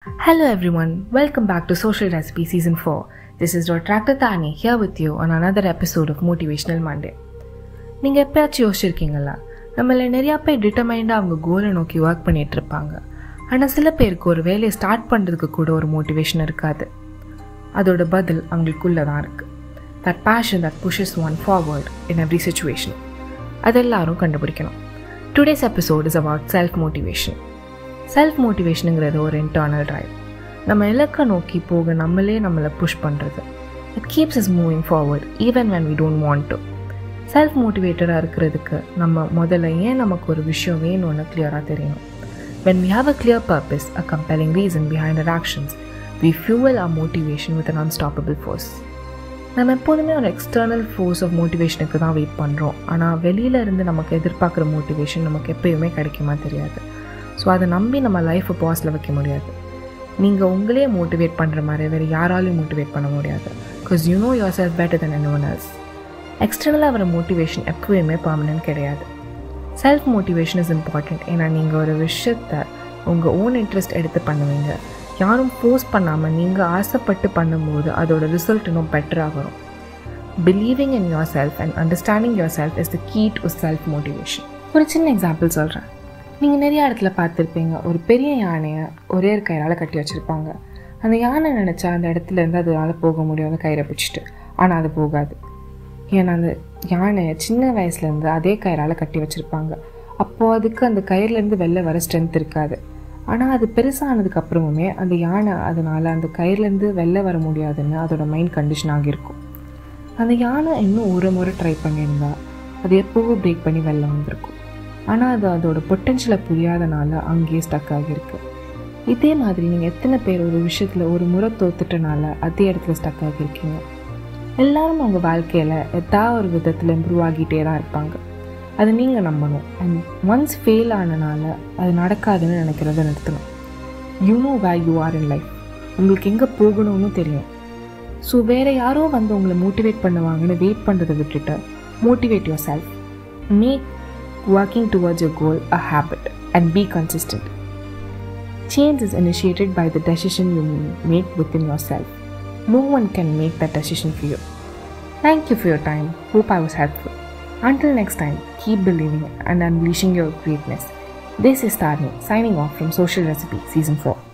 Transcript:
Hello everyone, welcome back to Social Recipe Season 4. This is Dr. Tractor Tani here with you on another episode of Motivational Monday. நீங்கள் எப்பயாச்சும் யோசிச்சிருக்கீங்களா நம்மள நிறையா பேர் டிட்டர்மைண்டாக அவங்க கோலை நோக்கி ஒர்க் பண்ணிட்டு இருப்பாங்க ஆனால் சில பேருக்கு ஒரு வேலையை ஸ்டார்ட் பண்ணுறதுக்கு கூட ஒரு மோட்டிவேஷன் இருக்காது அதோட பதில் அவங்களுக்குள்ளே தான் இருக்குது that passion that pushes one forward in every situation அது எல்லாரும் கண்டுபிடிக்கணும் today's episode is about self motivation self மோட்டிவேஷனுங்கிறது ஒரு இன்டர்னல் ட்ரைவ் நம்ம இலக்கை நோக்கி போக நம்மளே நம்மளை புஷ் பண்ணுறது it keeps is moving forward even when we don't want to self மோட்டிவேட்டடாக இருக்கிறதுக்கு நம்ம முதல்ல ஏன் நமக்கு ஒரு விஷயம் வேணும்னு கிளியராக தெரியணும் when we have a clear purpose a compelling reason behind our actions we fuel our motivation with an unstoppable force நம்ம எப்போதுமே ஒரு எக்ஸ்டர்னல் ஃபோர்ஸ் ஆஃப் மோட்டிவேஷனுக்கு தான் வெயிட் பண்ணுறோம் ஆனால் வெளியில இருந்து நமக்கு எதிர்பார்க்குற மோட்டிவேஷன் நமக்கு எப்பயுமே கிடைக்குமா தெரியாது ஸோ அதை நம்பி நம்ம லைஃப்பை பாஸில் வைக்க முடியாது நீங்கள் உங்களே மோட்டிவேட் பண்ணுற மாதிரி வேறு யாராலையும் மோட்டிவேட் பண்ண முடியாது because you know yourself better than any one else எக்ஸ்டர்னலாக வர மோட்டிவேஷன் எப்போயுமே பர்மனன்ட் கிடையாது செல்ஃப் மோட்டிவேஷன் இஸ் இம்பார்ட்டண்ட் ஏன்னா நீங்கள் ஒரு விஷயத்தை உங்கள் ஓன் இன்ட்ரெஸ்ட் எடுத்து பண்ணுவீங்க யாரும் ஃபோர்ஸ் பண்ணாமல் நீங்கள் ஆசைப்பட்டு பண்ணும்போது அதோட ரிசல்ட் இன்னும் பெட்டராக வரும் believing in yourself and understanding yourself is the key to self motivation ஒரு சின்ன எக்ஸாம்பிள் சொல்கிறேன் நீங்கள் நிறைய இடத்துல பார்த்துருப்பீங்க ஒரு பெரிய யானையை ஒரே ஒரு கயிறால் கட்டி வச்சுருப்பாங்க அந்த யானை நினச்சா அந்த இடத்துல இருந்து அதனால் போக முடியும் அந்த கயிறை பிடிச்சிட்டு ஆனால் அது போகாது ஏன்னா அந்த யானையை சின்ன வயசுலேருந்து அதே கயிறால் கட்டி வச்சுருப்பாங்க அப்போது அதுக்கு அந்த கயிறுலேருந்து வெளில வர ஸ்ட்ரென்த் இருக்காது ஆனால் அது பெருசானதுக்கு அப்புறமுமே அந்த யானை அதனால் அந்த கயிறுலேருந்து வெளில வர முடியாதுன்னு அதோட மைண்ட் கண்டிஷன் ஆகியிருக்கும் அந்த யானை இன்னும் ஒரு முறை ட்ரை பண்ணியிருந்தா அது எப்போவோ பிரேக் பண்ணி வெளில வந்திருக்கும் ஆனால் அது அதோட பொட்டென்ஷியலை புரியாதனால அங்கேயே ஸ்டக் ஆகியிருக்கு இதே மாதிரி நீங்கள் எத்தனை பேர் ஒரு விஷயத்தில் ஒரு முறை தோத்துட்டனால அதே இடத்துல ஸ்டக் ஆகியிருக்கீங்க எல்லாரும் அவங்க வாழ்க்கையில் ஏதாவது ஒரு விதத்தில் இம்ப்ரூவ் ஆகிட்டே தான் இருப்பாங்க அதை நீங்கள் நம்பணும் அண்ட் ஒன்ஸ் ஃபெயில் ஆனனால அது நடக்காதுன்னு நினைக்கிறத நிறுத்தணும் you know way you are in life உங்களுக்கு எங்கே போகணும்னு தெரியும் ஸோ வேறு யாரோ வந்து உங்களை மோட்டிவேட் பண்ணுவாங்கன்னு வெயிட் பண்ணுறதை விட்டுட்டு motivate yourself make working towards your goal a habit and be consistent. Change is initiated by the decision you make within yourself. No one can make that decision for you. Thank you for your time. Hope I was helpful. Until next time, keep believing and unleashing your greatness. This is Tarni signing off from Social Recipe Season 4.